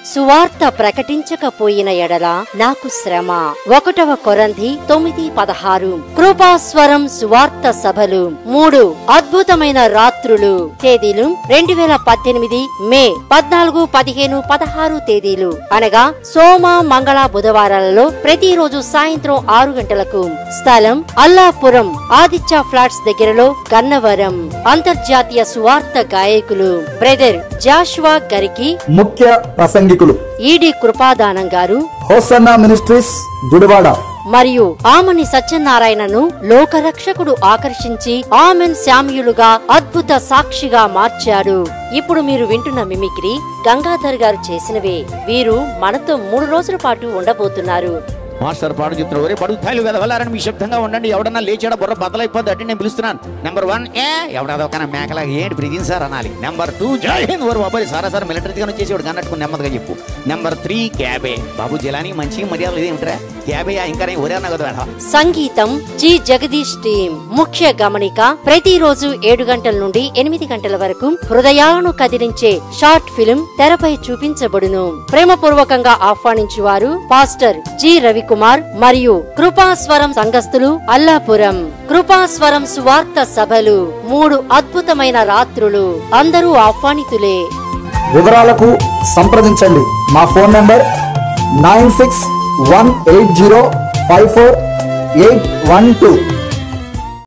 సువార్త ప్రకటించకపోయిన ఎడల నాకు శ్రమ ఒకటవ కొరంధి తొమ్మిది పదహారు కృపాస్వరం సువార్త సభలు మూడు అద్భుతమైన రాత్రులు తేదీలు రెండు వేల పద్దెనిమిది మే పద్నాలుగు పదిహేను పదహారు తేదీలు అనగా సోమ మంగళ బుధవారాలలో ప్రతిరోజు సాయంత్రం ఆరు గంటలకు స్థలం అల్లాపురం ఆదిత్య ఫ్లాట్స్ దగ్గరలో గన్నవరం అంతర్జాతీయ సువార్త గాయకులు బ్రదర్ జాషువా గరికి ముఖ్య ప్రసంగికులు ఈడి కృపాదానం గారు హోసన్నా మినిస్ట్రీస్ గుడివాడ మరియు ఆమని సత్యనారాయణను లోకరక్షకుడు ఆకర్షించి ఆమెన్ శామ్యులుగా అద్భుత సాక్షిగా మార్చాడు ఇప్పుడు మీరు వింటున్న మిమిక్రీ గంగాధర్ గారు చేసినవే వీరు మనతో మూడు రోజుల పాటు ఉండబోతున్నారు మాస్టర్ పాడు చెప్తున్నారు ఒరే పడుగు తాయిలు వెదవలారని మీ శబ్దంగా ఉండండి ఎవడన్నా లేచాడా బుర్ర బద్దలైపోద్ది అంటే నేను పిలుస్తున్నాను నెంబర్ వన్ ఏ ఎవడదో కానీ మేకలా ఏంటి బ్రిజిన్ సార్ అనాలి నెంబర్ టూ జై హింద్ వరు బాబాయ్ సారా సార్ మిలిటరీగా వచ్చేసి వాడు కన్నట్టుకుని నెమ్మదిగా చెప్పు నెంబర్ త్రీ క్యాబే బాబు జిలాని మంచి మర్యాద ఇదేమిట్రా క్యాబే ఇంకా నేను ఒరే అన్నా కదా వేడ సంగీతం జి జగదీష్ టీం ముఖ్య గమనిక ప్రతిరోజు ఏడు గంటల నుండి ఎనిమిది గంటల వరకు హృదయాలను కదిలించే షార్ట్ ఫిల్మ్ తెరపై చూపించబడును ప్రేమపూర్వకంగా ఆహ్వానించువారు పాస్టర్ జి రవికుమార్ మరియు కృపాస్వరం సంఘస్థులు అల్లాపురం కృపాస్వరం సువార్త సభలు మూడు అద్భుతమైన రాత్రులు అందరూ ఆహ్వానితులే వివరాలకు సంప్రదించండి మా phone number nine six one eight zero five four eight one two